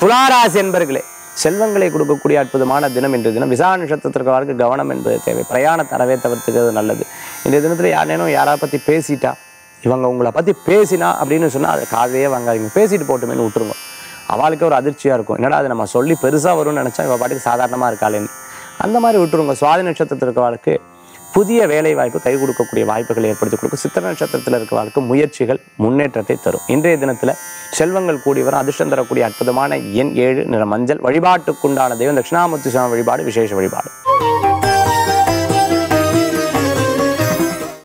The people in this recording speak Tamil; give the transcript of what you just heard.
துளாராசி என்பர்களே செல்வங்களை கொடுக்கக்கூடிய அற்புதமான தினம் இன்றைய தினம் விசா நட்சத்திரத்திற்கு கவனம் என்பது தேவை பிரயாண தரவே தவிர்த்துக்கிறது நல்லது இன்றைய தினத்தில் யாரேனும் யாரை பற்றி பேசிட்டா இவங்க உங்களை பற்றி பேசினா அப்படின்னு சொன்னால் அதை காதையே வாங்காதீங்க பேசிட்டு போட்டுமேன்னு விட்டுருங்க அவளுக்கு ஒரு அதிர்ச்சியாக இருக்கும் என்னடா அது நம்ம சொல்லி பெருசாக வரும்னு நினச்சா இவள் பாட்டுக்கு சாதாரணமாக இருக்காளேன்னு அந்த மாதிரி விட்டுருங்க சுவாதி நட்சத்திரத்தில் இருக்கவாளுக்கு புதிய வேலை வாய்ப்பு கை கொடுக்கக்கூடிய வாய்ப்புகளை ஏற்படுத்தி கொடுக்கும் சித்திர நட்சத்திரத்தில் இருக்கவாளுக்கு முயற்சிகள் முன்னேற்றத்தை தரும் இன்றைய தினத்தில் செல்வங்கள் கூடி வரும் அதிர்ஷ்டம் தரக்கூடிய அற்புதமான எண் ஏழு நிற மஞ்சள் வழிபாட்டுக்குண்டான தெய்வம் தட்சிணாமூர்த்தி சுவாமி வழிபாடு விசேஷ வழிபாடு